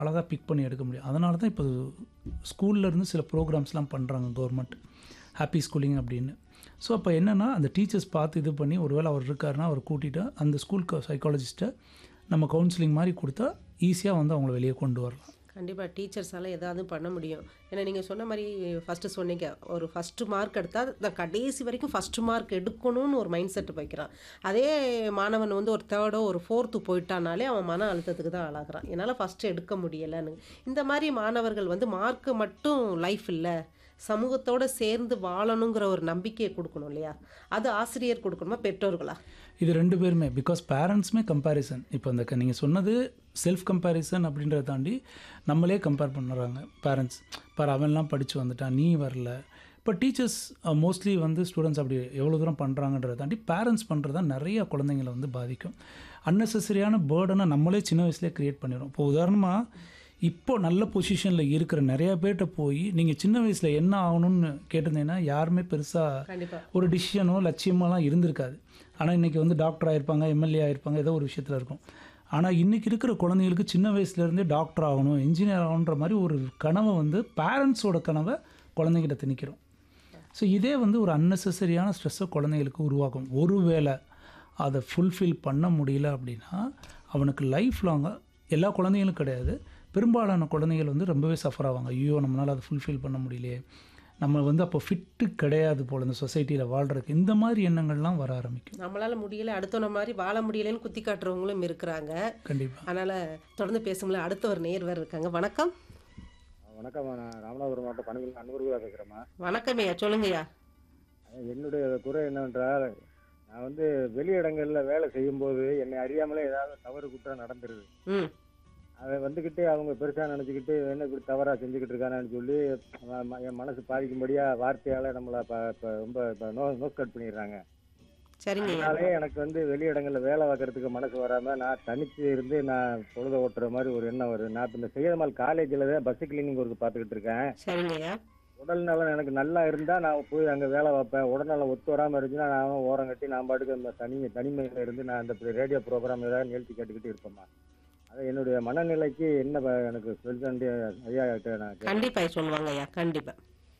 அழகாக பிக் பண்ணி எடுக்க முடியும் அதனால தான் இப்போ ஸ்கூல்ல இருந்து சில ப்ரோக்ராம்ஸ்லாம் பண்ணுறாங்க கவர்மெண்ட் ஹாப்பி ஸ்கூலிங் அப்படின்னு ஸோ அப்போ என்னென்னா அந்த டீச்சர்ஸ் பார்த்து இது பண்ணி ஒருவேளை அவர் இருக்காருன்னா அவர் கூட்டிகிட்டு அந்த ஸ்கூல் சைக்காலஜிஸ்ட்டை நம்ம கவுன்சிலிங் மாதிரி கொடுத்தா ஈஸியாக வந்து அவங்கள வெளியே கொண்டு வரலாம் கண்டிப்பாக டீச்சர்ஸால் ஏதாவது பண்ண முடியும் ஏன்னா நீங்கள் சொன்ன மாதிரி ஃபஸ்ட்டு சொன்னீங்க ஒரு ஃபஸ்ட்டு மார்க் எடுத்தால் நான் கடைசி வரைக்கும் ஃபஸ்ட்டு மார்க் எடுக்கணும்னு ஒரு மைண்ட் செட் வைக்கிறான் அதே மாணவன் வந்து ஒரு தேர்டோ ஒரு ஃபோர்த்து போயிட்டானாலே அவன் மன அழுத்தத்துக்கு தான் ஆளாகிறான் என்னால் ஃபஸ்ட்டு எடுக்க முடியலைன்னு இந்த மாதிரி மாணவர்கள் வந்து மார்க்கு மட்டும் லைஃப் இல்லை சமூகத்தோட சேர்ந்து வாழணுங்கிற ஒரு நம்பிக்கையை கொடுக்கணும் இல்லையா அது ஆசிரியர் கொடுக்கணுமா பெற்றோர்களா இது ரெண்டு பேருமே பிகாஸ் பேரண்ட்ஸுமே கம்பேரிசன் இப்போ இந்த நீங்கள் சொன்னது செல்ஃப் கம்பேரிசன் அப்படின்றத தாண்டி நம்மளே கம்பேர் பண்ணுறாங்க பேரண்ட்ஸ் பார் அவன்லாம் படித்து வந்துட்டான் நீ வரல இப்போ டீச்சர்ஸ் மோஸ்ட்லி வந்து ஸ்டூடெண்ட்ஸ் அப்படி எவ்வளோ தூரம் பண்ணுறாங்கன்றத தாண்டி பேரண்ட்ஸ் பண்ணுறது தான் நிறைய குழந்தைங்களை வந்து பாதிக்கும் அன்னெசரியான பேர்டனை நம்மளே சின்ன வயசுலேயே க்ரியேட் பண்ணிடுறோம் இப்போ உதாரணமாக இப்போ நல்ல பொசிஷனில் இருக்கிற நிறைய பேர்கிட்ட போய் நீங்கள் சின்ன வயசில் என்ன ஆகணும்னு கேட்டிருந்தீங்கன்னா யாருமே பெருசாக கண்டிப்பாக ஒரு டிசிஷனோ லட்சியமாலாம் இருந்திருக்காது ஆனால் இன்றைக்கி வந்து டாக்டர் ஆயிருப்பாங்க எம்எல்ஏ ஆயிருப்பாங்க ஏதோ ஒரு விஷயத்தில் இருக்கும் ஆனால் இன்றைக்கி இருக்கிற குழந்தைங்களுக்கு சின்ன வயசுலேருந்தே டாக்டர் ஆகணும் இன்ஜினியர் ஆகணுன்ற மாதிரி ஒரு கனவை வந்து பேரண்ட்ஸோட கனவை குழந்தைகிட்ட திணிக்கிறோம் ஸோ இதே வந்து ஒரு அன்னெசரியான ஸ்ட்ரெஸ்ஸை குழந்தைங்களுக்கு உருவாக்கும் ஒருவேளை அதை ஃபுல்ஃபில் பண்ண முடியல அப்படின்னா அவனுக்கு லைஃப் லாங்காக எல்லா குழந்தைகளும் கிடையாது பெரும்பாலான குழந்தைகள் வந்து ரொம்பவே சஃபர் ஆவாங்க ஐயோ நம்மளால் அதை ஃபுல்ஃபில் பண்ண முடியலையே நம்ம வந்து அப்போ ஃபிட்டு கிடையாது போல் இந்த சொசைட்டியில் வாழ்கிறதுக்கு இந்த மாதிரி எண்ணங்கள்லாம் வர ஆரம்பிக்கும் நம்மளால முடியல அடுத்தவன மாதிரி வாழ முடியலன்னு குத்தி காட்டுறவங்களும் இருக்கிறாங்க கண்டிப்பாக அதனால தொடர்ந்து பேசுங்களேன் அடுத்த ஒரு நேர்வர் இருக்காங்க வணக்கம் வணக்கம் நான் ராமநாதபுரம் மாவட்டம் பணிகள் அன்புருவா பேசுகிறேம்மா வணக்கம்யா சொல்லுங்கய்யா என்னுடைய குறை என்னவென்றால் நான் வந்து வெளி இடங்களில் வேலை செய்யும்போது என்னை அறியாமலே ஏதாவது தவறு குற்றம் நடந்துருது ம் அதை வந்துக்கிட்டு அவங்க பெருசாக நினச்சிக்கிட்டு என்ன இப்படி தவறாக செஞ்சுக்கிட்டு இருக்கானு சொல்லி ம- ம- என் மனசு பாதிக்கும்படியாக வார்த்தையால் நம்மளை இப்போ இப்போ ரொம்ப இப்போ நோ நோஸ் கட் பண்ணிடுறாங்க சரிங்கய்யா அதனாலே எனக்கு வந்து வெளி இடங்களில் வேலை பார்க்கறதுக்கு மனசு வராமல் நான் தனிச்சு இருந்து நான் பொழுத ஓட்டுற மாதிரி ஒரு எண்ணம் வருது நான் இப்போ இந்த செய்யமால் காலேஜில் தான் பஸ் கிளீனிங் ஒர்க் பார்த்துக்கிட்டு இருக்கேன் சரிங்கய்யா உடல் நலம் எனக்கு நல்லா இருந்தா நான் போய் அங்க வேலை வைப்பேன் உடல்நலம் ஒத்து வராம இருந்துச்சுன்னா நான் ஓரம் கட்டி நான் பாட்டுக்கு அந்த தனி தனிமையில இருந்து நான் அந்த ரேடியோ ப்ரோக்ராம் ஏதாவது நிகழ்ச்சி கேட்டுக்கிட்டு இருப்பேம்மா அது என்னுடைய மனநிலைக்கு என்ன ப- எனக்கு சொல்ல வேண்டிய ஐயா கிட்ட நான் கேட்கிறேன். கண்டிப்பா சொல்லுவாங்க ஐயா கண்டிப்பா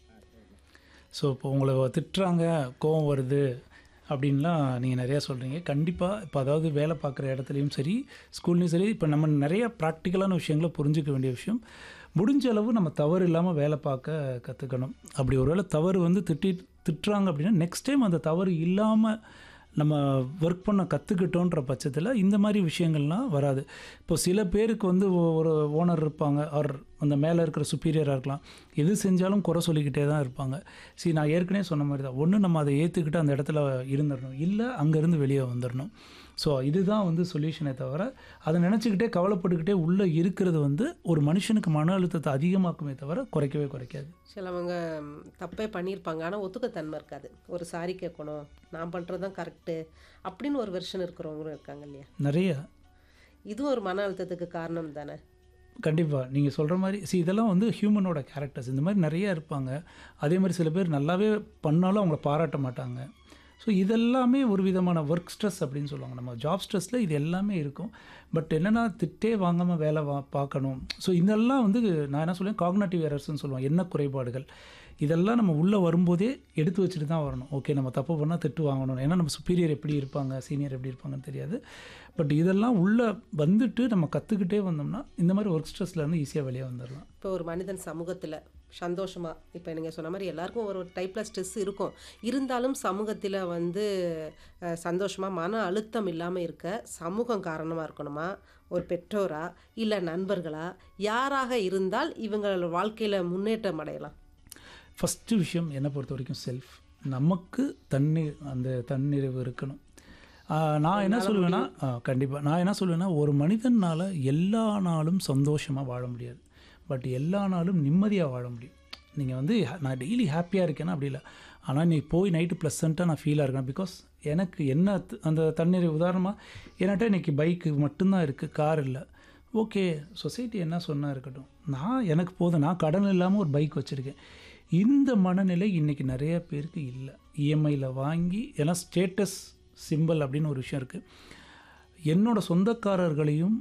ஸோ இப்போ உங்களை திட்டுறாங்க கோவம் வருது அப்படின்லாம் நீங்கள் நிறையா சொல்கிறீங்க கண்டிப்பாக இப்போ அதாவது வேலை பார்க்குற இடத்துலையும் சரி ஸ்கூல்லையும் சரி இப்போ நம்ம நிறைய ப்ராக்டிக்கலான விஷயங்களை புரிஞ்சுக்க வேண்டிய விஷயம் முடிஞ்ச அளவு நம்ம தவறு இல்லாமல் வேலை பார்க்க கற்றுக்கணும் அப்படி ஒருவேளை தவறு வந்து திட்டி திட்டுறாங்க அப்படின்னா நெக்ஸ்ட் டைம் அந்த தவறு இல்லாமல் நம்ம ஒர்க் பண்ண கற்றுக்கிட்டோன்ற பட்சத்தில் இந்த மாதிரி விஷயங்கள்லாம் வராது இப்போ சில பேருக்கு வந்து ஒ- ஒரு ஓனர் இருப்பாங்க ஆர் அந்த மேலே இருக்கிற சுப்பீரியராக இருக்கலாம் எது செஞ்சாலும் குறை சொல்லிக்கிட்டே தான் இருப்பாங்க சரி நான் ஏற்கனவே சொன்ன மாதிரி தான் ஒன்று நம்ம அதை ஏற்றுக்கிட்டு அந்த இடத்துல இருந்துடணும் இல்லை அங்கேருந்து வெளியே வந்துடணும் ஸோ இதுதான் வந்து சொல்யூஷனே தவிர அதை நினச்சிக்கிட்டே கவலைப்பட்டுக்கிட்டே உள்ளே இருக்கிறது வந்து ஒரு மனுஷனுக்கு மன அழுத்தத்தை அதிகமாக்குமே தவிர குறைக்கவே குறைக்காது சிலவங்க ம், தப்பே பண்ணியிருப்பாங்க ஆனால் ஒத்துக்கத்தன்மை இருக்காது ஒரு சாரி கேட்கணும் நான் பண்ணுறது தான் கரெக்டு அப்படின்னு ஒரு வெர்ஷன் இருக்கிறவங்களும் இருக்காங்க இல்லையா நிறைய இதுவும் ஒரு மன அழுத்தத்துக்கு காரணம் தானே கண்டிப்பாக நீங்கள் சொல்கிற மாதிரி சி இதெல்லாம் வந்து ஹியூமனோட கேரக்டர்ஸ் இந்த மாதிரி நிறைய இருப்பாங்க அதே மாதிரி சில பேர் நல்லாவே பண்ணாலும் அவங்கள பாராட்ட மாட்டாங்க ஸோ இதெல்லாமே ஒரு விதமான ஒர்க் ஸ்ட்ரெஸ் அப்படின்னு சொல்லுவாங்க நம்ம ஜாப் ஸ்ட்ரெஸ்ஸில் இது எல்லாமே இருக்கும் பட் என்னென்னா திட்டே வாங்காமல் வேலை வா பார்க்கணும் ஸோ இதெல்லாம் வந்து நான் என்ன சொல்லுவேன் காக்னேட்டிவ் எரர்ஸ்னு சொல்லுவேன் என்ன குறைபாடுகள் இதெல்லாம் நம்ம உள்ளே வரும்போதே எடுத்து வச்சுட்டு தான் வரணும் ஓகே நம்ம தப்பு பண்ணால் திட்டு வாங்கணும் ஏன்னா நம்ம சுப்பீரியர் எப்படி இருப்பாங்க சீனியர் எப்படி இருப்பாங்கன்னு தெரியாது பட் இதெல்லாம் உள்ளே வந்துட்டு நம்ம கற்றுக்கிட்டே வந்தோம்னா இந்த மாதிரி ஒர்க் ஸ்ட்ரெஸ்லேருந்து ஈஸியாக வெளியே வந்துடலாம் இப்போ ஒரு மனிதன் சமூகத்தில் சந்தோஷமாக இப்போ நீங்கள் சொன்ன மாதிரி எல்லாருக்கும் ஒரு டைப்பில் ஸ்ட்ரெஸ் இருக்கும் இருந்தாலும் சமூகத்தில் வந்து சந்தோஷமாக மன அழுத்தம் இல்லாமல் இருக்க சமூகம் காரணமாக இருக்கணுமா ஒரு பெற்றோரா இல்லை நண்பர்களா யாராக இருந்தால் இவங்களோட வாழ்க்கையில் முன்னேற்றம் அடையலாம் ஃபஸ்ட்டு விஷயம் என்னை பொறுத்த வரைக்கும் செல்ஃப் நமக்கு தண்ணீர் அந்த தன்னிறைவு இருக்கணும் ஆஹ் நான் என்ன சொல்லுவேன்னா கண்டிப்பாக நான் என்ன சொல்லுவேன்னா ஒரு மனிதனால் எல்லா நாளும் சந்தோஷமாக வாழ முடியாது பட் எல்லா நாளும் நிம்மதியாக வாழ முடியும் நீங்கள் வந்து ha- நான் டெய்லி ஹாப்பியாக இருக்கேன்னா அப்படி இல்லை ஆனால் நீ போய் நைட்டு ப்ளசண்ட்டாக நான் ஃபீலாக இருக்கேன் பிகாஸ் எனக்கு என்ன த- அந்த தண்ணீர் உதாரணமாக என்கிட்ட இன்றைக்கி பைக்கு மட்டும்தான் இருக்குது கார் இல்லை ஓகே சொசைட்டி என்ன சொன்னா இருக்கட்டும் நான் எனக்கு போதும் நான் கடன் இல்லாமல் ஒரு பைக் வச்சுருக்கேன் இந்த மனநிலை இன்றைக்கி நிறைய பேருக்கு இல்லை இஎம்ஐயில் வாங்கி ஏன்னா ஸ்டேட்டஸ் சிம்பிள் அப்படின்னு ஒரு விஷயம் இருக்குது என்னோட சொந்தக்காரர்களையும்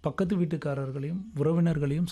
பக்கத்து வீட்டுக்காரர்களையும் உறவினர்களையும்